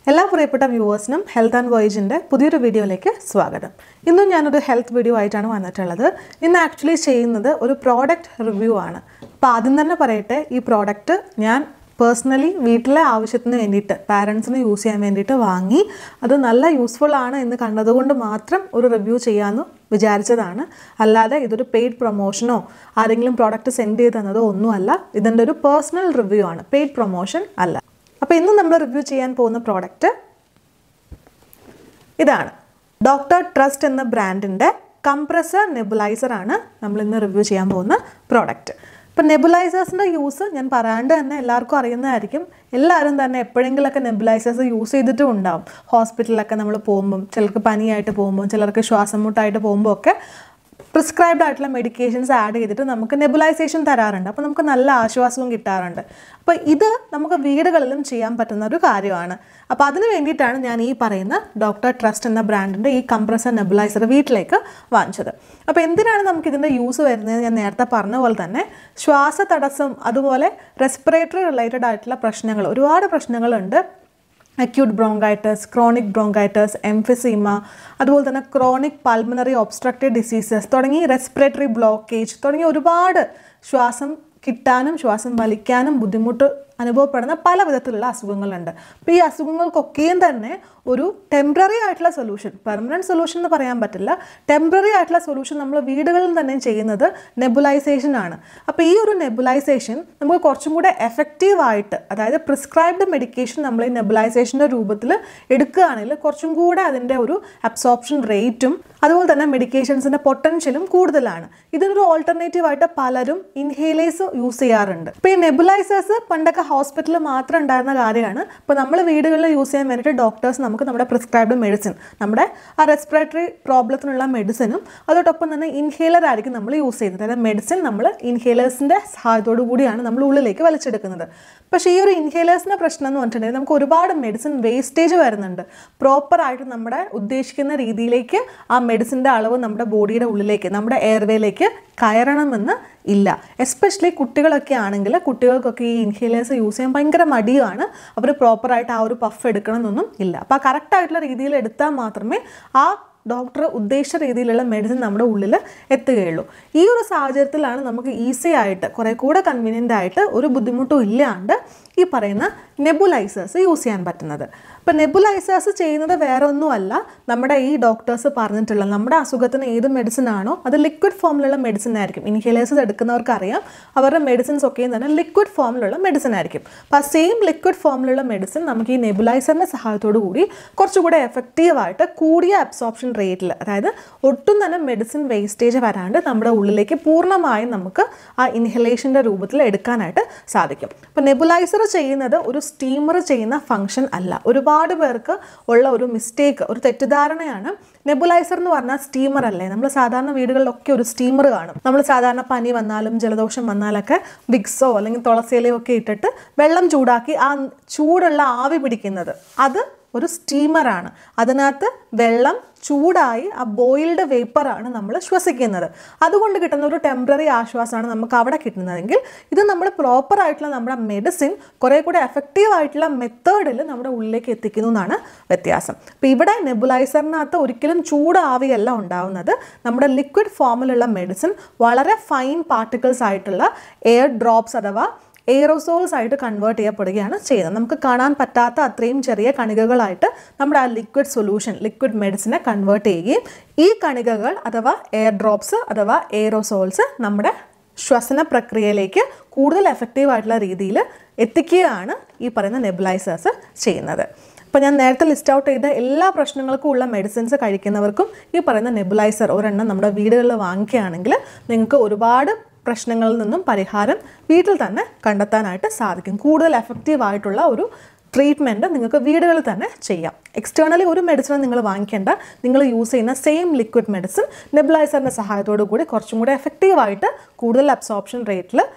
എല്ലാ പ്രിയപ്പെട്ട വ്യൂവേഴ്സിനും health and വോയേജിൻ്റെ പുതിയൊരു വീഡിയോയിലേക്ക് സ്വാഗതം ഇന്നും ഞാനൊരു ഹെൽത്ത് വീഡിയോ ആയിട്ടാണ് വന്നിട്ടുള്ളത് ഇന്ന് ആക്ച്വലി ചെയ്യുന്നത് ഒരു പ്രോഡക്റ്റ് റിവ്യൂ ആണ് അപ്പോൾ ആദ്യം തന്നെ പറയട്ടെ ഈ പ്രോഡക്റ്റ് ഞാൻ പേഴ്സണലി വീട്ടിലെ ആവശ്യത്തിന് വേണ്ടിയിട്ട് പാരൻസിന് യൂസ് ചെയ്യാൻ വേണ്ടിയിട്ട് വാങ്ങി അത് നല്ല യൂസ്ഫുൾ ആണ് എന്ന് കണ്ടതുകൊണ്ട് മാത്രം ഒരു റിവ്യൂ ചെയ്യാമെന്ന് വിചാരിച്ചതാണ് അല്ലാതെ ഇതൊരു പെയ്ഡ് പ്രൊമോഷനോ ആരെങ്കിലും പ്രോഡക്റ്റ് സെൻഡ് ചെയ്ത് തന്നതോ ഒന്നുമല്ല ഇതിൻ്റെ ഒരു പേഴ്സണൽ റിവ്യൂ ആണ് പെയ്ഡ് പ്രൊമോഷൻ അല്ല അപ്പോൾ ഇന്ന് നമ്മൾ റിവ്യൂ ചെയ്യാൻ പോകുന്ന പ്രോഡക്റ്റ് ഇതാണ് ഡോക്ടർ ട്രസ്റ്റ് എന്ന ബ്രാൻഡിൻ്റെ കംപ്രസർ നെബുലൈസർ ആണ് നമ്മൾ ഇന്ന് റിവ്യൂ ചെയ്യാൻ പോകുന്ന പ്രോഡക്റ്റ് ഇപ്പം നെബുലൈസേഴ്സിൻ്റെ യൂസ് ഞാൻ പറയാണ്ട് തന്നെ എല്ലാവർക്കും അറിയുന്നതായിരിക്കും എല്ലാവരും തന്നെ എപ്പോഴെങ്കിലൊക്കെ നെബുലൈസേഴ്സ് യൂസ് ചെയ്തിട്ടും ഉണ്ടാവും ഹോസ്പിറ്റലിലൊക്കെ നമ്മൾ പോകുമ്പം ചിലർക്ക് പനിയായിട്ട് പോകുമ്പോൾ ചിലർക്ക് ശ്വാസം മുട്ടായിട്ട് പോകുമ്പോൾ ഒക്കെ പ്രിസ്ക്രൈബ്ഡ് ആയിട്ടുള്ള മെഡിക്കേഷൻസ് ആഡ് ചെയ്തിട്ട് നമുക്ക് നെബുലൈസേഷൻ തരാറുണ്ട് അപ്പോൾ നമുക്ക് നല്ല ആശ്വാസവും കിട്ടാറുണ്ട് അപ്പോൾ ഇത് നമുക്ക് വീടുകളിലും ചെയ്യാൻ പറ്റുന്ന ഒരു കാര്യമാണ് അപ്പോൾ അതിന് വേണ്ടിയിട്ടാണ് ഞാൻ ഈ പറയുന്ന ഡോക്ടർ ട്രസ്റ്റ് എന്ന ബ്രാൻഡിൻ്റെ ഈ കംപ്രസർ നെബുലൈസർ വീട്ടിലേക്ക് വാങ്ങിച്ചത് അപ്പോൾ എന്തിനാണ് നമുക്ക് ഇതിൻ്റെ യൂസ് വരുന്നത് ഞാൻ നേരത്തെ പറഞ്ഞ പോലെ തന്നെ ശ്വാസതടസ്സം അതുപോലെ റെസ്പിറേറ്ററി റിലേറ്റഡ് ആയിട്ടുള്ള പ്രശ്നങ്ങൾ ഒരുപാട് പ്രശ്നങ്ങളുണ്ട് acute bronchitis chronic bronchitis emphysema അതുപോലെ തന്നെ ക്രോണിക് പൾമണറി ഒബ്സ്ട്രക്റ്റീവ് ഡിസീസസ് തുടങ്ങി റെസ്പിറേറ്ററി ബ്ലോക്കേജ് തുടങ്ങിയ ഒരുപാട് ശ്വാസം കിട്ടാനും ശ്വാസം വലിക്കാനും ബുദ്ധിമുട്ട് അനുഭവപ്പെടുന്ന പല വിധത്തിലുള്ള അസുഖങ്ങളുണ്ട് അപ്പോൾ ഈ അസുഖങ്ങൾക്കൊക്കെയും തന്നെ ഒരു ടെമ്പററി ആയിട്ടുള്ള സൊല്യൂഷൻ പെർമനൻറ്റ് സൊല്യൂഷൻ എന്ന് പറയാൻ പറ്റില്ല ടെമ്പററി ആയിട്ടുള്ള സൊല്യൂഷൻ നമ്മൾ വീടുകളിൽ തന്നെ ചെയ്യുന്നത് നെബുലൈസേഷൻ ആണ് അപ്പോൾ ഈ ഒരു നെബുലൈസേഷൻ നമുക്ക് കുറച്ചും കൂടെ എഫക്റ്റീവ് ആയിട്ട് അതായത് പ്രിസ്ക്രൈബ്ഡ് മെഡിക്കേഷൻ നമ്മൾ ഈ നെബുലൈസേഷൻ്റെ രൂപത്തിൽ എടുക്കുകയാണെങ്കിൽ കുറച്ചും കൂടെ അതിൻ്റെ ഒരു അബ്സോർപ്ഷൻ റേറ്റും അതുപോലെ തന്നെ മെഡിക്കേഷൻസിൻ്റെ പൊട്ടൻഷ്യലും കൂടുതലാണ് ഇതിനൊരു ഓൾട്ടർനേറ്റീവ് ആയിട്ട് പലരും ഇൻഹേലേഴ്സ് യൂസ് ചെയ്യാറുണ്ട് ഇപ്പോൾ ഈ നെബുലൈസേഴ്സ് പണ്ടൊക്കെ ഹോസ്പിറ്റലിൽ മാത്രം ഉണ്ടായിരുന്ന കാര്യമാണ് ഇപ്പോൾ നമ്മൾ വീടുകളിൽ യൂസ് ചെയ്യാൻ വേണ്ടിയിട്ട് ഡോക്ടേഴ്സ് നമുക്ക് നമ്മുടെ പ്രിസ്ക്രൈബ്ഡ് മെഡിസിൻ നമ്മുടെ ആ റെസ്പിറേറ്ററി പ്രോബ്ലത്തിനുള്ള മെഡിസിനും അതോടൊപ്പം തന്നെ ഇൻഹേലർ ആയിരിക്കും നമ്മൾ യൂസ് ചെയ്യുന്നത് അതായത് മെഡിസിൻ നമ്മൾ ഇൻഹേലേഴ്സിൻ്റെ സഹായത്തോടു കൂടിയാണ് നമ്മൾ ഉള്ളിലേക്ക് വലിച്ചെടുക്കുന്നത് പക്ഷേ ഈ ഒരു ഇൻഹേലേഴ്സിൻ്റെ പ്രശ്നം എന്ന് പറഞ്ഞിട്ടുണ്ടെങ്കിൽ നമുക്ക് ഒരുപാട് മെഡിസിൻ വേസ്റ്റേജ് വരുന്നുണ്ട് പ്രോപ്പറായിട്ട് നമ്മുടെ ഉദ്ദേശിക്കുന്ന രീതിയിലേക്ക് ആ മെഡിസിൻ്റെ അളവ് നമ്മുടെ ബോഡിയുടെ ഉള്ളിലേക്ക് നമ്മുടെ എയർവേയിലേക്ക് കയറണമെന്ന് ഇല്ല എസ്പെഷ്യലി കുട്ടികളൊക്കെ ആണെങ്കിൽ കുട്ടികൾക്കൊക്കെ ഈ ഇൻഹേലേഴ്സ് യൂസ് ചെയ്യാൻ ഭയങ്കര മടിയാണ് അവർ പ്രോപ്പറായിട്ട് ആ ഒരു പഫ് എടുക്കണമെന്നൊന്നും ഇല്ല അപ്പോൾ ആ കറക്റ്റായിട്ടുള്ള രീതിയിൽ എടുത്താൽ മാത്രമേ ആ ഡോക്ടർ ഉദ്ദേശിച്ച രീതിയിലുള്ള മെഡിസിൻ നമ്മുടെ ഉള്ളിൽ എത്തുകയുള്ളൂ ഈ ഒരു സാഹചര്യത്തിലാണ് നമുക്ക് ഈസി ആയിട്ട് കുറേ കൂടെ കൺവീനിയൻ്റ് ആയിട്ട് ഒരു ബുദ്ധിമുട്ടും ഇല്ലാണ്ട് ഈ പറയുന്ന നെബുലൈസേഴ്സ് യൂസ് ചെയ്യാൻ പറ്റുന്നത് ഇപ്പം നെബുലൈസേഴ്സ് ചെയ്യുന്നത് വേറെ ഒന്നുമല്ല നമ്മുടെ ഈ ഡോക്ടേഴ്സ് പറഞ്ഞിട്ടുള്ള നമ്മുടെ അസുഖത്തിന് ഏത് മെഡിസിൻ ആണോ അത് ലിക്വിഡ് ഫോമിലുള്ള മെഡിസിൻ ആയിരിക്കും ഇൻഹേലേഴ്സ് എടുക്കുന്നവർക്ക് അറിയാം അവരുടെ മെഡിസിൻസ് ഒക്കെയും തന്നെ ലിക്വിഡ് ഫോമിലുള്ള മെഡിസിൻ ആയിരിക്കും അപ്പോൾ ആ സെയിം ലിക്വിഡ് ഫോമിലുള്ള മെഡിസിൻ നമുക്ക് ഈ നെബുലൈസറിൻ്റെ സഹായത്തോടു കൂടി കുറച്ചുകൂടെ എഫക്റ്റീവായിട്ട് കൂടിയ അബ്സോർപ്ഷൻ റേറ്റിൽ അതായത് ഒട്ടും തന്നെ മെഡിസിൻ വേസ്റ്റേജ് വരാണ്ട് നമ്മുടെ ഉള്ളിലേക്ക് പൂർണ്ണമായും നമുക്ക് ആ ഇൻഹലേഷൻ്റെ രൂപത്തിൽ എടുക്കാനായിട്ട് സാധിക്കും അപ്പോൾ നെബുലൈസർ ചെയ്യുന്നത് ഒരു സ്റ്റീമർ ചെയ്യുന്ന ഫംഗ്ഷൻ അല്ല ഒരുപാട് പേർക്ക് ഉള്ള ഒരു മിസ്റ്റേക്ക് ഒരു തെറ്റിദ്ധാരണയാണ് നെബുലൈസർ എന്ന് പറഞ്ഞാൽ സ്റ്റീമർ അല്ലേ നമ്മൾ സാധാരണ വീടുകളിലൊക്കെ ഒരു സ്റ്റീമർ കാണും നമ്മൾ സാധാരണ പനി വന്നാലും ജലദോഷം വന്നാലൊക്കെ വിക്സോ അല്ലെങ്കിൽ തുളസിയിലയോ ഒക്കെ ഇട്ടിട്ട് വെള്ളം ചൂടാക്കി ആ ചൂടുള്ള ആവി പിടിക്കുന്നത് അത് ഒരു സ്റ്റീമറാണ് അതിനകത്ത് വെള്ളം ചൂടായി ആ ബോയിൽഡ് വേപ്പറാണ് നമ്മൾ ശ്വസിക്കുന്നത് അതുകൊണ്ട് കിട്ടുന്ന ഒരു ടെമ്പററി ആശ്വാസമാണ് നമുക്ക് അവിടെ കിട്ടുന്നതെങ്കിൽ ഇത് നമ്മൾ പ്രോപ്പർ ആയിട്ടുള്ള നമ്മുടെ മെഡിസിൻ കുറേ കൂടെ എഫക്റ്റീവ് ആയിട്ടുള്ള മെത്തേഡിൽ നമ്മുടെ ഉള്ളിലേക്ക് എത്തിക്കുന്നു എന്നാണ് വ്യത്യാസം അപ്പോൾ ഇവിടെ നെബുലൈസറിനകത്ത് ഒരിക്കലും ചൂടാവിയല്ല ഉണ്ടാവുന്നത് നമ്മുടെ ലിക്വിഡ് ഫോമിലുള്ള മെഡിസിൻ വളരെ ഫൈൻ പാർട്ടിക്കിൾസ് ആയിട്ടുള്ള എയർ ഡ്രോപ്സ് അഥവാ എയറോസോൾസ് ആയിട്ട് കൺവേർട്ട് ചെയ്യപ്പെടുകയാണ് ചെയ്യുന്നത് നമുക്ക് കാണാൻ പറ്റാത്ത അത്രയും ചെറിയ കണികകളായിട്ട് നമ്മുടെ ആ ലിക്വിഡ് സൊല്യൂഷൻ ലിക്വിഡ് മെഡിസിനെ കൺവേർട്ട് ചെയ്യുകയും ഈ കണികകൾ അഥവാ എയർ ഡ്രോപ്സ് അഥവാ എയറോസോൾസ് നമ്മുടെ ശ്വസന പ്രക്രിയയിലേക്ക് കൂടുതൽ എഫക്റ്റീവ് ആയിട്ടുള്ള രീതിയിൽ എത്തിക്കുകയാണ് ഈ പറയുന്ന നെബുലൈസേഴ്സ് ചെയ്യുന്നത് അപ്പോൾ ഞാൻ നേരത്തെ ലിസ്റ്റ് ഔട്ട് ചെയ്ത എല്ലാ പ്രശ്നങ്ങൾക്കും ഉള്ള മെഡിസിൻസ് കഴിക്കുന്നവർക്കും ഈ പറയുന്ന നെബുലൈസർ ഒരെണ്ണം നമ്മുടെ വീടുകളിൽ വാങ്ങിക്കുകയാണെങ്കിൽ നിങ്ങൾക്ക് ഒരുപാട് പ്രശ്നങ്ങളിൽ നിന്നും പരിഹാരം വീട്ടിൽ തന്നെ കണ്ടെത്താനായിട്ട് സാധിക്കും കൂടുതൽ എഫക്റ്റീവ് ആയിട്ടുള്ള ഒരു ട്രീറ്റ്മെൻറ്റ് നിങ്ങൾക്ക് വീടുകളിൽ തന്നെ ചെയ്യാം എക്സ്റ്റേണലി ഒരു മെഡിസിനും നിങ്ങൾ വാങ്ങിക്കേണ്ട നിങ്ങൾ യൂസ് ചെയ്യുന്ന സെയിം ലിക്വിഡ് മെഡിസിൻ നെബുലൈസറിൻ്റെ സഹായത്തോടു കൂടി കുറച്ചും കൂടി എഫക്റ്റീവായിട്ട് കൂടുതൽ അബ്സോർപ്ഷൻ റേറ്റിൽ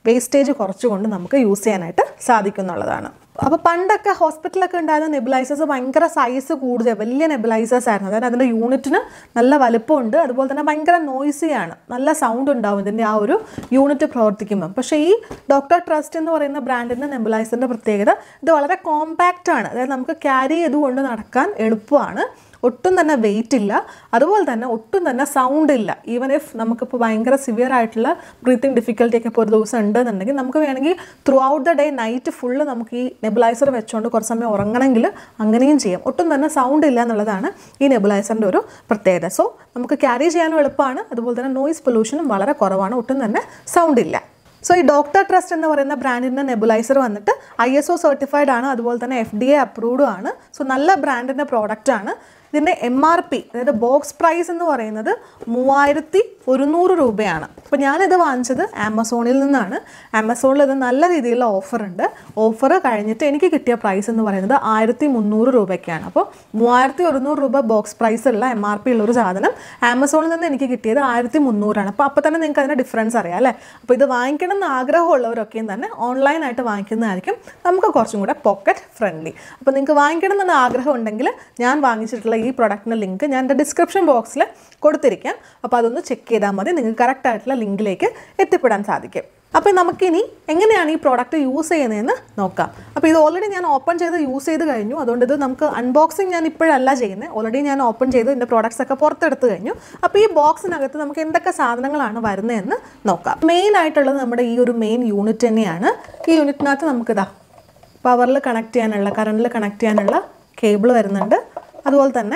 വേസ്റ്റേജ് കുറച്ചുകൊണ്ട് നമുക്ക് യൂസ് ചെയ്യാനായിട്ട് സാധിക്കും എന്നുള്ളതാണ് അപ്പോൾ പണ്ടൊക്കെ ഹോസ്പിറ്റലൊക്കെ ഉണ്ടായിരുന്ന നെബുലൈസേഴ്സ് ഭയങ്കര സൈസ് കൂടുതൽ വലിയ നെബുലൈസേഴ്സ് ആയിരുന്നു അതായത് അതിൻ്റെ യൂണിറ്റിന് നല്ല വലുപ്പമുണ്ട് അതുപോലെ തന്നെ ഭയങ്കര നോയ്സിയാണ് നല്ല സൗണ്ട് ഉണ്ടാവും ഇതിൻ്റെ ആ ഒരു യൂണിറ്റ് പ്രവർത്തിക്കുമ്പോൾ പക്ഷേ ഈ ഡോക്ടർ ട്രസ്റ്റ് എന്ന് പറയുന്ന ബ്രാൻഡിൻ്റെ നെബുലൈസറിൻ്റെ പ്രത്യേകത ഇത് വളരെ കോമ്പാക്റ്റ് ആണ് അതായത് നമുക്ക് ക്യാരി ചെയ്തുകൊണ്ട് നടക്കാൻ എളുപ്പമാണ് ഒട്ടും തന്നെ വെയിറ്റ് ഇല്ല അതുപോലെ തന്നെ ഒട്ടും തന്നെ സൗണ്ട് ഇല്ല ഈവൻ ഇഫ് നമുക്കിപ്പോൾ ഭയങ്കര സിവിയർ ആയിട്ടുള്ള ബ്രീത്തിങ് ഡിഫിക്കൽട്ടി ഒക്കെ ഇപ്പോൾ ഒരു ദിവസം ഉണ്ടെന്നുണ്ടെങ്കിൽ നമുക്ക് വേണമെങ്കിൽ throughout the day night full നമുക്ക് ഈ നെബുലൈസർ വെച്ചുകൊണ്ട് കുറച്ച് സമയം ഉറങ്ങണമെങ്കിൽ അങ്ങനെയും ചെയ്യാം ഒട്ടും തന്നെ സൗണ്ട് ഇല്ല എന്നുള്ളതാണ് ഈ നെബുലൈസറിൻ്റെ ഒരു പ്രത്യേകത സോ നമുക്ക് ക്യാരി ചെയ്യാനും എളുപ്പമാണ് അതുപോലെ തന്നെ നോയിസ് പൊല്യൂഷനും വളരെ കുറവാണ് ഒട്ടും തന്നെ സൗണ്ട് ഇല്ല സോ ഈ ഡോക്ടർ ട്രസ്റ്റ് എന്ന് പറയുന്ന ബ്രാൻഡിൻ്റെ നെബുലൈസർ വന്നിട്ട് ഐ എസ് ഒ സർട്ടിഫൈഡ് ആണ് അതുപോലെ തന്നെ എഫ് ഡി എ അപ്രൂവ്ഡും ആണ് സോ നല്ല ബ്രാൻഡിൻ്റെ പ്രോഡക്റ്റ് ആണ് ഇതിൻ്റെ എം ആർ പി അതായത് ബോക്സ് പ്രൈസ് എന്ന് പറയുന്നത് മൂവായിരത്തി ഒരുന്നൂറ് രൂപയാണ് അപ്പോൾ ഞാനിത് വാങ്ങിച്ചത് ആമസോണിൽ നിന്നാണ് ആമസോണിൽ ഇത് നല്ല രീതിയിലുള്ള ഓഫർ ഉണ്ട് ഓഫർ കഴിഞ്ഞിട്ട് എനിക്ക് കിട്ടിയ പ്രൈസ് എന്ന് പറയുന്നത് ആയിരത്തി മുന്നൂറ് രൂപയ്ക്കാണ് അപ്പോൾ മൂവായിരത്തി ഒരുന്നൂറ് രൂപ ബോക്സ് പ്രൈസ് ഉള്ള എം ആർ പി ഉള്ള ഒരു സാധനം ആമസോണിൽ നിന്ന് എനിക്ക് കിട്ടിയത് ആയിരത്തി മുന്നൂറാണ് അപ്പോൾ അപ്പോൾ തന്നെ നിങ്ങൾക്ക് അതിൻ്റെ ഡിഫറൻസ് അറിയാം അല്ലേ അപ്പോൾ ഇത് വാങ്ങിക്കണം എന്ന് ആഗ്രഹമുള്ളവരൊക്കെയും തന്നെ ഓൺലൈനായിട്ട് വാങ്ങിക്കുന്നതായിരിക്കും നമുക്ക് കുറച്ചും കൂടെ പോക്കറ്റ് ഫ്രണ്ട്ലി അപ്പോൾ നിങ്ങൾക്ക് വാങ്ങിക്കണം എന്ന് ആഗ്രഹം ഉണ്ടെങ്കിൽ ഞാൻ വാങ്ങിച്ചിട്ടുള്ള ഈ പ്രൊഡക്റ്റിൻ്റെ ലിങ്ക് ഞാൻ എൻ്റെ ഡിസ്ക്രിപ്ഷൻ ബോക്സിൽ കൊടുത്തിരിക്കാം അപ്പോൾ അതൊന്ന് ചെക്ക് ചെയ്താൽ മതി നിങ്ങൾക്ക് കറക്റ്റ് ആയിട്ടുള്ള ലിങ്കിലേക്ക് എത്തിപ്പെടാൻ സാധിക്കും അപ്പോൾ നമുക്കിനി എങ്ങനെയാണ് ഈ പ്രോഡക്റ്റ് യൂസ് ചെയ്യുന്നതെന്ന് നോക്കാം അപ്പോൾ ഇത് ഓൾറെഡി ഞാൻ ഓപ്പൺ ചെയ്ത് യൂസ് ചെയ്ത് കഴിഞ്ഞു അതുകൊണ്ട് ഇത് നമുക്ക് അൺബോക്സിങ് ഞാൻ ഇപ്പോഴല്ല ചെയ്യുന്നത് ഓൾറെഡി ഞാൻ ഓപ്പൺ ചെയ്ത് ഇതിൻ്റെ പ്രോഡക്ട്സ് ഒക്കെ പുറത്തെടുത്ത് കഴിഞ്ഞു അപ്പോൾ ഈ ബോക്സിനകത്ത് നമുക്ക് എന്തൊക്കെ സാധനങ്ങളാണ് വരുന്നതെന്ന് നോക്കാം മെയിൻ ആയിട്ടുള്ളത് നമ്മുടെ ഈ ഒരു മെയിൻ യൂണിറ്റ് തന്നെയാണ് ഈ യൂണിറ്റിനകത്ത് നമുക്കിതാ പവറിൽ കണക്ട് ചെയ്യാനുള്ള കറണ്ടിൽ കണക്ട് ചെയ്യാനുള്ള കേബിൾ വരുന്നുണ്ട് അതുപോലെ തന്നെ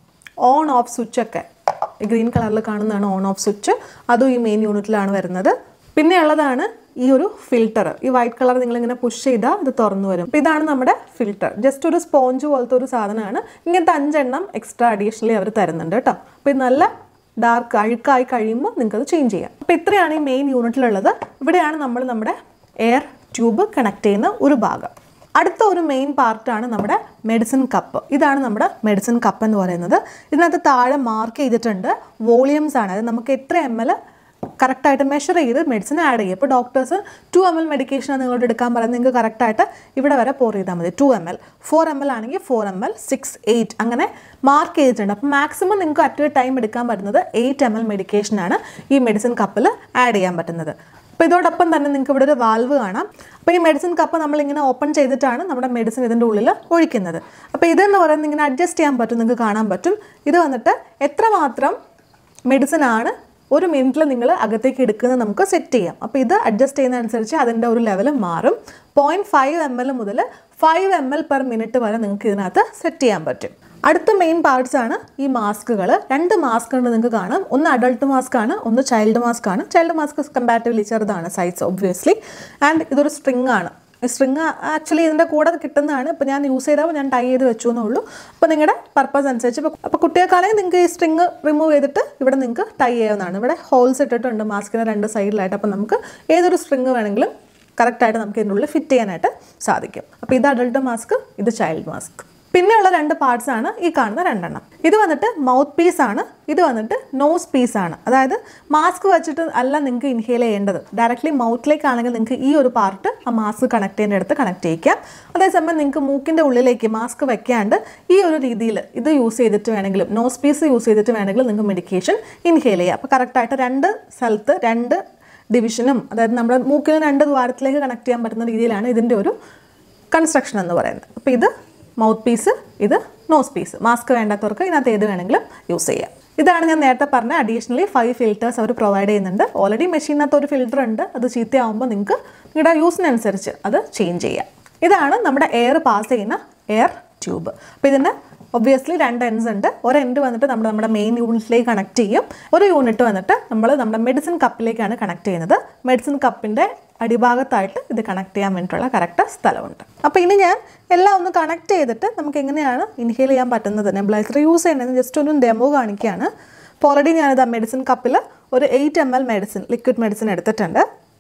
ഓൺ ഓഫ് സ്വിച്ചൊക്കെ ഈ ഗ്രീൻ കളറിൽ കാണുന്നതാണ് ഓൺ ഓഫ് സ്വിച്ച് അതും ഈ മെയിൻ യൂണിറ്റിലാണ് വരുന്നത് പിന്നെ ഉള്ളതാണ് ഈ ഒരു ഫിൽറ്റർ ഈ വൈറ്റ് കളർ നിങ്ങളിങ്ങനെ പുഷ് ചെയ്താൽ ഇത് തുറന്നു വരും അപ്പോൾ ഇതാണ് നമ്മുടെ ഫിൽറ്റർ ജസ്റ്റ് ഒരു സ്പോഞ്ച് പോലത്തെ ഒരു സാധനമാണ് ഇങ്ങനത്തെ അഞ്ചെണ്ണം എക്സ്ട്രാ അഡീഷണലി അവർ തരുന്നുണ്ട് കേട്ടോ അപ്പോൾ ഇത് നല്ല ഡാർക്ക് അഴുക്കായി കഴിയുമ്പോൾ നിങ്ങൾക്കത് ചേഞ്ച് ചെയ്യാം അപ്പോൾ ഇത്രയാണ് ഈ മെയിൻ യൂണിറ്റിലുള്ളത് ഇവിടെയാണ് നമ്മൾ നമ്മുടെ എയർ ട്യൂബ് കണക്ട് ചെയ്യുന്ന ഒരു ഭാഗം അടുത്ത ഒരു മെയിൻ പാർട്ടാണ് നമ്മുടെ മെഡിസിൻ കപ്പ് ഇതാണ് നമ്മുടെ മെഡിസിൻ കപ്പ് എന്ന് പറയുന്നത് ഇതിനകത്ത് താഴെ മാർക്ക് ചെയ്തിട്ടുണ്ട് വോളിയംസ് ആണ് അത് നമുക്ക് എത്ര എം എൽ കറക്റ്റായിട്ട് മെഷർ ചെയ്ത് മെഡിസിൻ ആഡ് ചെയ്യും ഇപ്പോൾ ഡോക്ടേഴ്സ് ടു എം എൽ മെഡിക്കേഷനാണ് നിങ്ങളോട് എടുക്കാൻ പറയുന്നത് നിങ്ങൾക്ക് കറക്റ്റായിട്ട് ഇവിടെ വരെ പോർ ചെയ്താൽ മതി two M L four M L ആണെങ്കിൽ four M L six eight അങ്ങനെ മാർക്ക് ചെയ്തിട്ടുണ്ട് അപ്പോൾ മാക്സിമം നിങ്ങൾക്ക് അറ്റ് എ ടൈം എടുക്കാൻ പറ്റുന്നത് എയ്റ്റ് എം എൽ മെഡിക്കേഷനാണ് ഈ മെഡിസിൻ കപ്പിൽ ആഡ് ചെയ്യാൻ പറ്റുന്നത് അപ്പോൾ ഇതോടൊപ്പം തന്നെ നിങ്ങൾക്ക് ഇവിടെ ഒരു വാൽവ് കാണാം അപ്പോൾ ഈ മെഡിസിൻ കപ്പ് നമ്മളിങ്ങനെ ഓപ്പൺ ചെയ്തിട്ടാണ് നമ്മുടെ മെഡിസിൻ ഇതിൻ്റെ ഉള്ളിൽ ഒഴിക്കുന്നത് അപ്പോൾ ഇതെന്ന് പറയുന്നത് ഇങ്ങനെ അഡ്ജസ്റ്റ് ചെയ്യാൻ പറ്റും നിങ്ങൾക്ക് കാണാൻ പറ്റും ഇത് വന്നിട്ട് എത്രമാത്രം മെഡിസിൻ ആണ് ഒരു മിനിറ്റിൽ നിങ്ങൾ അകത്തേക്ക് എടുക്കുന്നത് നമുക്ക് സെറ്റ് ചെയ്യാം അപ്പോൾ ഇത് അഡ്ജസ്റ്റ് ചെയ്യുന്നതനുസരിച്ച് അതിൻ്റെ ഒരു ലെവൽ മാറും പോയിൻറ്റ് ഫൈവ് എം എൽ മുതൽ five M L per minute വരെ നിങ്ങൾക്ക് ഇതിനകത്ത് സെറ്റ് ചെയ്യാൻ പറ്റും അടുത്ത മെയിൻ പാർട്സ് ആണ് ഈ മാസ്കുകൾ രണ്ട് മാസ്ക് ഉണ്ട് നിങ്ങൾക്ക് കാണാം ഒന്ന് അഡൾട്ട് മാസ്ക് ആണ് ഒന്ന് ചൈൽഡ് മാസ്ക് ആണ് ചൈൽഡ് മാസ്ക് കമ്പാരിറ്റീവ്ലി ചെറുതാണ് സൈസ് ഒബ്വിയസ്ലി ആൻഡ് ഇതൊരു സ്ട്രിങ് ആണ് സ്ട്രിങ് ആക്ച്വലി ഇതിൻ്റെ കൂടെ കിട്ടുന്നതാണ് ഇപ്പോൾ ഞാൻ യൂസ് ചെയ്തപ്പോൾ ഞാൻ ടൈ ചെയ്ത് വെച്ചു എന്നുള്ളൂ അപ്പോൾ നിങ്ങളുടെ പർപ്പസ് അനുസരിച്ച് ഇപ്പോൾ അപ്പോൾ കുട്ടികൾക്കാണെങ്കിൽ നിങ്ങൾക്ക് ഈ സ്ട്രിങ് റിമൂവ് ചെയ്തിട്ട് ഇവിടെ നിങ്ങൾക്ക് ടൈ ചെയ്യാവുന്നതാണ് ഇവിടെ ഹോൾസ് ഇട്ടിട്ടുണ്ട് മാസ്കിന് രണ്ട് സൈഡിലായിട്ട് അപ്പോൾ നമുക്ക് ഏതൊരു സ്ട്രിങ് വേണമെങ്കിലും കറക്റ്റായിട്ട് നമുക്ക് ഇതിൻ്റെ ഉള്ളിൽ ഫിറ്റ് ചെയ്യാനായിട്ട് സാധിക്കും അപ്പോൾ ഇത് അഡൾട്ട് മാസ്ക് ഇത് ചൈൽഡ് മാസ്ക് പിന്നെയുള്ള രണ്ട് പാർട്സ് ആണ് ഈ കാണുന്ന രണ്ടെണ്ണം ഇത് വന്നിട്ട് മൗത്ത് പീസ് ആണ് ഇത് വന്നിട്ട് നോസ് പീസ് ആണ് അതായത് മാസ്ക് വെച്ചിട്ട് അല്ല നിങ്ങൾക്ക് ഇൻഹേൽ ചെയ്യേണ്ടത് ഡയറക്റ്റ്ലി മൗത്തിലേക്കാണെങ്കിൽ നിങ്ങൾക്ക് ഈ ഒരു പാർട്ട് ആ മാസ്ക് കണക്ട് ചെയ്യേണ്ട അടുത്ത് കണക്ട് ചെയ്യിക്കാം അതേസമയം നിങ്ങൾക്ക് മൂക്കിൻ്റെ ഉള്ളിലേക്ക് മാസ്ക് വെക്കാണ്ട് ഈ ഒരു രീതിയിൽ ഇത് യൂസ് ചെയ്തിട്ട് വേണമെങ്കിലും നോസ് പീസ് യൂസ് ചെയ്തിട്ട് വേണമെങ്കിലും നിങ്ങൾക്ക് മെഡിക്കേഷൻ ഇൻഹേൽ ചെയ്യാം അപ്പോൾ കറക്റ്റായിട്ട് രണ്ട് സ്ഥലത്ത് രണ്ട് ഡിവിഷനും അതായത് നമ്മുടെ മൂക്കിന് രണ്ട് ദ്വാരത്തിലേക്ക് കണക്ട് ചെയ്യാൻ പറ്റുന്ന രീതിയിലാണ് ഇതിൻ്റെ ഒരു കൺസ്ട്രക്ഷൻ എന്ന് പറയുന്നത് അപ്പോൾ ഇത് മൗത്ത് പീസ് ഇത് നോസ് പീസ് മാസ്ക് വേണ്ടാത്തവർക്ക് ഇതിനകത്ത് ഏത് വേണമെങ്കിലും യൂസ് ചെയ്യാം ഇതാണ് ഞാൻ നേരത്തെ പറഞ്ഞ അഡീഷണലി ഫൈവ് ഫിൽറ്റേഴ്സ് അവർ പ്രൊവൈഡ് ചെയ്യുന്നുണ്ട് ഓൾറെഡി മെഷീനകത്ത് ഒരു ഫിൽറ്റർ ഉണ്ട് അത് ചീത്തയാവുമ്പോൾ നിങ്ങൾക്ക് നിങ്ങളുടെ യൂസിനനുസരിച്ച് അത് ചേഞ്ച് ചെയ്യാം ഇതാണ് നമ്മുടെ എയർ പാസ് ചെയ്യുന്ന എയർ ട്യൂബ് അപ്പോൾ ഇതിന് ഒബ്വിയസ്ലി രണ്ട് എൻഡ്സ് ഉണ്ട് ഒരു എൻഡ് വന്നിട്ട് നമ്മൾ നമ്മുടെ മെയിൻ യൂണിറ്റിലേക്ക് കണക്ട് ചെയ്യും ഒരു യൂണിറ്റ് വന്നിട്ട് നമ്മൾ നമ്മുടെ മെഡിസിൻ കപ്പിലേക്കാണ് കണക്ട് ചെയ്യുന്നത് മെഡിസിൻ കപ്പിൻ്റെ അടിഭാഗത്തായിട്ട് ഇത് കണക്ട് ചെയ്യാൻ വേണ്ടിയിട്ടുള്ള കറക്റ്റ് സ്ഥലമുണ്ട് അപ്പോൾ ഇനി ഞാൻ എല്ലാം ഒന്ന് കണക്ട് ചെയ്തിട്ട് നമുക്ക് എങ്ങനെയാണ് ഇൻഹേൽ ചെയ്യാൻ പറ്റുന്നത് നെബിലൈസർ യൂസ് ചെയ്യണമെന്ന് ജസ്റ്റ് ഒന്ന് ഡെമോ കാണിക്കുകയാണ് അപ്പോൾ ഓൾറെഡി ഞാനിത് ആ മെഡിസിൻ കപ്പിൽ ഒരു eight M L medicine liquid medicine എടുത്തിട്ടുണ്ട്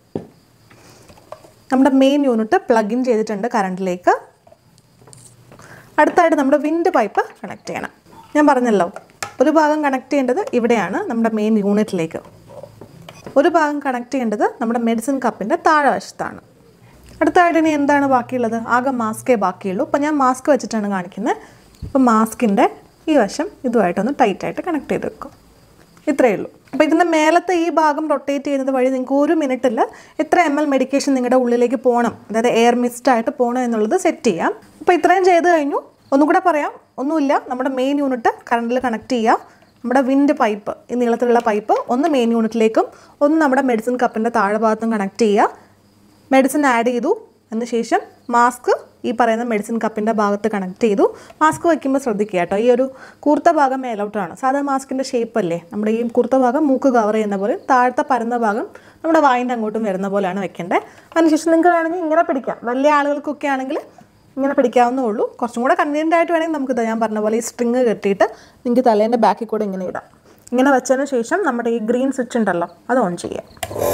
നമ്മുടെ മെയിൻ യൂണിറ്റ് പ്ലഗ് ഇൻ ചെയ്തിട്ടുണ്ട് കറണ്ടിലേക്ക് അടുത്തായിട്ട് നമ്മുടെ വിൻഡ് പൈപ്പ് കണക്ട് ചെയ്യണം ഞാൻ പറഞ്ഞല്ലോ ഒരു ഭാഗം കണക്ട് ചെയ്യേണ്ടത് ഇവിടെയാണ് നമ്മുടെ മെയിൻ യൂണിറ്റിലേക്ക് ഒരു ഭാഗം കണക്ട് ചെയ്യേണ്ടത് നമ്മുടെ മെഡിസിൻ കപ്പിൻ്റെ താഴെ വശത്താണ് അടുത്തായിട്ട് ഇനി എന്താണ് ബാക്കിയുള്ളത് ആകെ മാസ്കേ ബാക്കിയുള്ളൂ അപ്പോൾ ഞാൻ മാസ്ക് വെച്ചിട്ടാണ് കാണിക്കുന്നത് അപ്പോൾ മാസ്കിൻ്റെ ഈ വശം ഇതുമായിട്ടൊന്ന് ടൈറ്റായിട്ട് കണക്ട് ചെയ്ത് വെക്കും ഇത്രയേ ഉള്ളൂ അപ്പോൾ ഇതിൻ്റെ മേലത്തെ ഈ ഭാഗം റൊട്ടേറ്റ് ചെയ്യുന്നത് വഴി നിങ്ങൾക്ക് ഒരു മിനിറ്റിൽ എത്ര എം എൽ മെഡിക്കേഷൻ നിങ്ങളുടെ ഉള്ളിലേക്ക് പോകണം അതായത് എയർ മിസ്റ്റ് ആയിട്ട് പോകണം എന്നുള്ളത് സെറ്റ് ചെയ്യാം അപ്പോൾ ഇത്രയും ചെയ്ത് കഴിഞ്ഞു ഒന്നും കൂടെ പറയാം ഒന്നുമില്ല നമ്മുടെ മെയിൻ യൂണിറ്റ് കറണ്ടിൽ കണക്ട് ചെയ്യുക നമ്മുടെ വിൻഡ് പൈപ്പ് ഈ നീളത്തിലുള്ള പൈപ്പ് ഒന്ന് മെയിൻ യൂണിറ്റിലേക്കും ഒന്ന് നമ്മുടെ മെഡിസിൻ കപ്പിൻ്റെ താഴെ ഭാഗത്തും കണക്ട് ചെയ്യുക മെഡിസിൻ ആഡ് ചെയ്തു അതിന് ശേഷം മാസ്ക് ഈ പറയുന്ന മെഡിസിൻ കപ്പിൻ്റെ ഭാഗത്ത് കണക്ട് ചെയ്തു മാസ്ക് വയ്ക്കുമ്പോൾ ശ്രദ്ധിക്കുക കേട്ടോ ഈ ഒരു കൂർത്ത ഭാഗം മേലോട്ടാണ് സാധാ മാസ്കിൻ്റെ ഷേപ്പ് അല്ലേ നമ്മുടെ ഈ കൂർത്ത ഭാഗം മൂക്ക് കവർ ചെയ്യുന്ന പോലെ താഴത്തെ പരന്ന ഭാഗം നമ്മുടെ വായിൻ്റെ അങ്ങോട്ടും വരുന്ന പോലെയാണ് വെക്കേണ്ടത് അതിനുശേഷം നിങ്ങൾക്ക് വേണമെങ്കിൽ ഇങ്ങനെ പിടിക്കാം വലിയ ആളുകൾക്കൊക്കെ ആണെങ്കിൽ ഇങ്ങനെ പിടിക്കാവുന്നേ ഉള്ളൂ കുറച്ചും കൂടെ കൺവീനിയൻ്റ് ആയിട്ട് വേണമെങ്കിൽ നമുക്ക് ഇതാ ഞാൻ പറഞ്ഞ പോലെ ഈ സ്ട്രിങ് കെട്ടിയിട്ട് നിങ്ങൾക്ക് തലേൻ്റെ ബാക്കിൽ കൂടെ ഇങ്ങനെ ഇടാം ഇങ്ങനെ വെച്ചതിന് ശേഷം നമ്മുടെ ഈ ഗ്രീൻ സ്വിച്ച് ഉണ്ടല്ലോ അത് ഓൺ ചെയ്യാം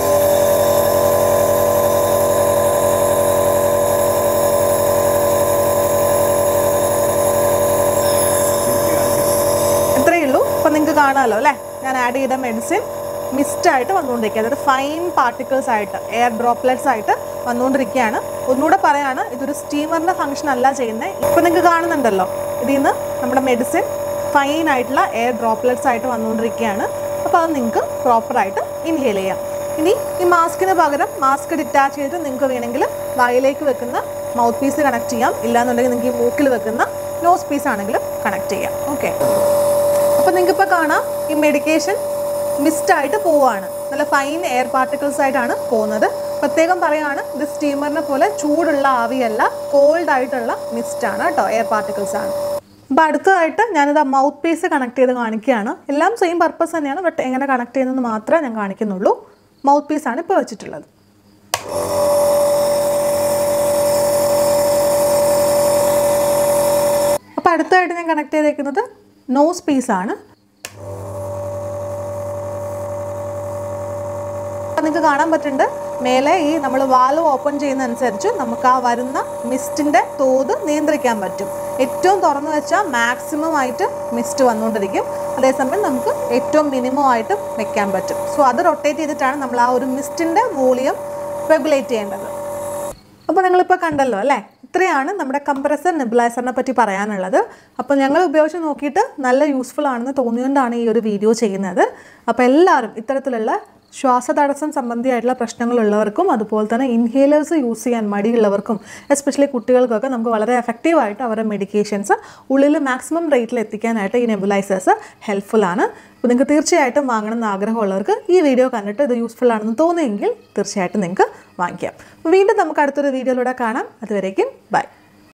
ഇത്രയേ ഉള്ളൂ അപ്പം നിങ്ങൾക്ക് കാണാമല്ലോ അല്ലേ ഞാൻ ആഡ് ചെയ്ത മെഡിസിൻ മിസ്റ്റായിട്ട് വന്നുകൊണ്ടിരിക്കുക അതായത് ഫൈൻ പാർട്ടിക്കിൾസ് ആയിട്ട് എയർ ഡ്രോപ്ലെറ്റ്സ് ആയിട്ട് വന്നുകൊണ്ടിരിക്കുകയാണ് ഒന്നുകൂടെ പറയാണ് ഇതൊരു സ്റ്റീമറിൻ്റെ ഫംഗ്ഷൻ അല്ല ചെയ്യുന്നത് ഇപ്പം നിങ്ങൾക്ക് കാണുന്നുണ്ടല്ലോ ഇതിൽ നിന്ന് നമ്മുടെ മെഡിസിൻ ഫൈൻ ആയിട്ടുള്ള എയർ ഡ്രോപ്ലെറ്റ്സ് ആയിട്ട് വന്നുകൊണ്ടിരിക്കുകയാണ് അപ്പോൾ അത് നിങ്ങൾക്ക് പ്രോപ്പറായിട്ട് ഇൻഹേൽ ചെയ്യാം ഇനി ഈ മാസ്കിന് പകരം മാസ്ക് ഡിറ്റാച്ച് ചെയ്തിട്ട് നിങ്ങൾക്ക് വേണമെങ്കിൽ വായിലേക്ക് വെക്കുന്ന മൗത്ത് പീസ് കണക്ട് ചെയ്യാം ഇല്ലാന്നുണ്ടെങ്കിൽ നിങ്ങൾക്ക് ഈ മൂക്കിൽ വെക്കുന്ന നോസ് പീസ് ആണെങ്കിലും കണക്ട് ചെയ്യാം ഓക്കെ അപ്പോൾ നിങ്ങൾക്ക് ഇപ്പോൾ കാണാം ഈ മെഡിക്കേഷൻ മിസ്റ്റായിട്ട് പോവുകയാണ് നല്ല ഫൈൻ എയർ പാർട്ടിക്കിൾസ് ആയിട്ടാണ് പോകുന്നത് പ്രത്യേകം പറയാണ് ഇത് സ്റ്റീമറിനെ പോലെ ചൂടുള്ള ആവിയല്ല കോൾഡ് ആയിട്ടുള്ള മിസ്റ്റാണ് കേട്ടോ എയർ പാർട്ടിക്കിൾസ് ആണ് അപ്പോൾ അടുത്തതായിട്ട് ഞാനിത് മൗത്ത് പീസ് കണക്ട് ചെയ്ത് കാണിക്കുകയാണ് എല്ലാം സെയിം പർപ്പസ് തന്നെയാണ് ബട്ട് എങ്ങനെ കണക്ട് ചെയ്യുന്നത് മാത്രമേ ഞാൻ കാണിക്കുന്നുള്ളൂ മൗത്ത് പീസാണ് ഇപ്പോൾ വെച്ചിട്ടുള്ളത് അപ്പോൾ അടുത്തതായിട്ട് ഞാൻ കണക്ട് ചെയ്തേക്കുന്നത് നോസ് പീസാണ് നിങ്ങൾക്ക് കാണാൻ പറ്റുന്നുണ്ട് മേലെ ഈ നമ്മൾ വാൽവ് ഓപ്പൺ ചെയ്യുന്ന അനുസരിച്ച് നമുക്ക് ആ വരുന്ന മിസ്റ്റിൻ്റെ തോത് നിയന്ത്രിക്കാൻ പറ്റും ഏറ്റവും തുറന്നു വെച്ചാൽ മാക്സിമം ആയിട്ട് മിസ്റ്റ് വന്നുകൊണ്ടിരിക്കും അതേസമയം നമുക്ക് ഏറ്റവും മിനിമം ആയിട്ട് വെക്കാൻ പറ്റും സോ അത് റൊട്ടേറ്റ് ചെയ്തിട്ടാണ് നമ്മൾ ആ ഒരു മിസ്റ്റിൻ്റെ വോളിയം റെഗുലേറ്റ് ചെയ്യേണ്ടത് അപ്പോൾ നിങ്ങളിപ്പോൾ കണ്ടല്ലോ അല്ലേ ഇത്രയാണ് നമ്മുടെ കംപ്രസർ നെബുലൈസറിനെ പറ്റി പറയാനുള്ളത് അപ്പോൾ ഞങ്ങൾ ഉപയോഗിച്ച് നോക്കിയിട്ട് നല്ല യൂസ്ഫുൾ ആണെന്ന് തോന്നിയുകൊണ്ടാണ് ഈ ഒരു വീഡിയോ ചെയ്യുന്നത് അപ്പോൾ എല്ലാവരും ഇത്തരത്തിലുള്ള ശ്വാസതടസ്സം സംബന്ധിയായിട്ടുള്ള പ്രശ്നങ്ങളുള്ളവർക്കും അതുപോലെ തന്നെ ഇൻഹേലേഴ്സ് യൂസ് ചെയ്യാൻ മടിയുള്ളവർക്കും എസ്പെഷ്യലി കുട്ടികൾക്കൊക്കെ നമുക്ക് വളരെ എഫക്റ്റീവായിട്ട് അവരുടെ മെഡിക്കേഷൻസ് ഉള്ളിൽ മാക്സിമം റേറ്റിൽ എത്തിക്കാനായിട്ട് ഈ നെബുലൈസേഴ്സ് ഹെൽപ്ഫുൾ ആണ് അപ്പോൾ നിങ്ങൾക്ക് തീർച്ചയായിട്ടും വാങ്ങണം എന്ന് ആഗ്രഹമുള്ളവർക്ക് ഈ വീഡിയോ കണ്ടിട്ട് ഇത് യൂസ്ഫുൾ ആണെന്ന് തോന്നിയെങ്കിൽ തീർച്ചയായിട്ടും നിങ്ങൾക്ക് വാങ്ങിക്കാം വീണ്ടും നമുക്ക് അടുത്തൊരു വീഡിയോയിലൂടെ കാണാം അതുവരേക്കും ബൈ